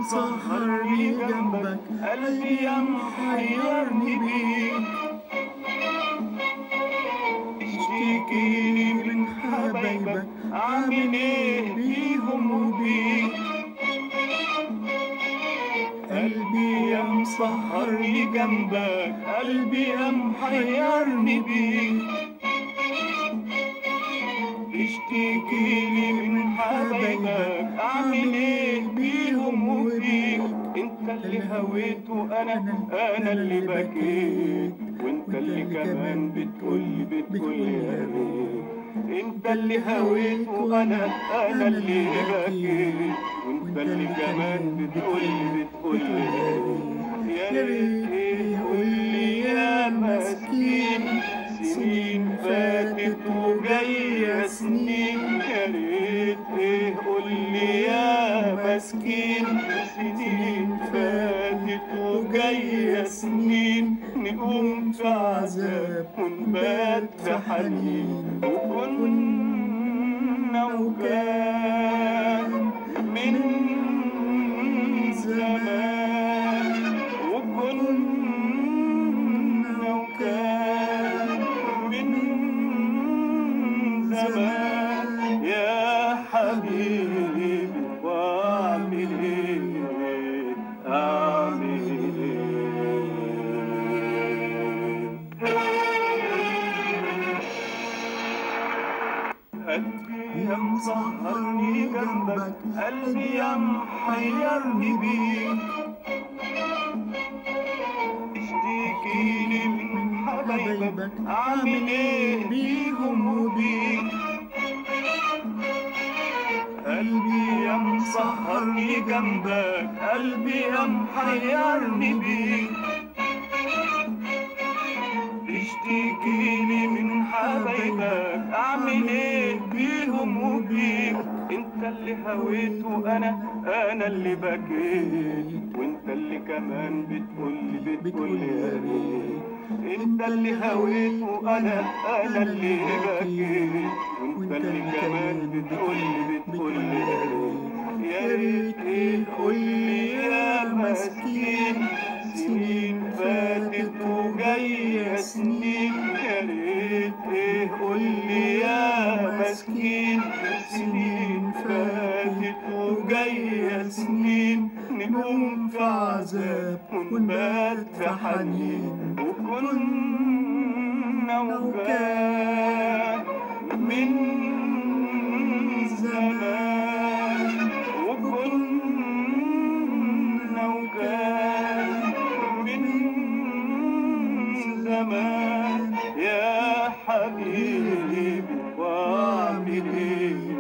مسهرني جنبك قلبي يا محيرني بيك اشتكيني من حبايبك عامل ايه بيهم وبيك قلبي يا مسهرني جنبك قلبي يا محيرني بيك اشتكيني من حبايبك اعمل ايه بيهم وبيك انت اللي هويت وانا انا اللي بكيت وانت اللي كمان بتقولي بتقولي يا ريت انت اللي هويت وانا انا اللي بكيت وانت اللي كمان بتقولي بتقولي يا ريت يا ريت ايه قولي يا مسكين سنين فاتت وجاية سنين يا ريت ايه قولي يا مسكين سنين فاتت وجاية سنين نقوم في عذاب ونبات في حنين وكنا وكان من زمان وكنا وكان من زمان يا حبيبي واعمل ايه اعمل ايه قلبي يا مسهرني جنبك قلبي يا محيرني بيك اشتكيني من حبايبك اعمل ايه بيهم وبيك قلبي يا مسهرني جنبك قلبي يا محيرني بيك تشتكيني من حبايبك اعمل ايه بيهم وبيك انت اللي هويت وانا انا اللي بكيت وانت اللي كمان بتقولي بتقولي يا ريت انت اللي هويت وانا انا اللي بكيت وانت اللي كمان بتقولي بتقولي يا ريت يا ريت ايه قولي يا مسكين سنين فاتت وجاية سنين يا ريت ايه قولي يا مسكين سنين فاتت وجاية سنين نقوم في عذاب ونبات في حنين وكنا وكان من زمان وكنا وكان من زمان يا حبيبي واعمل ايه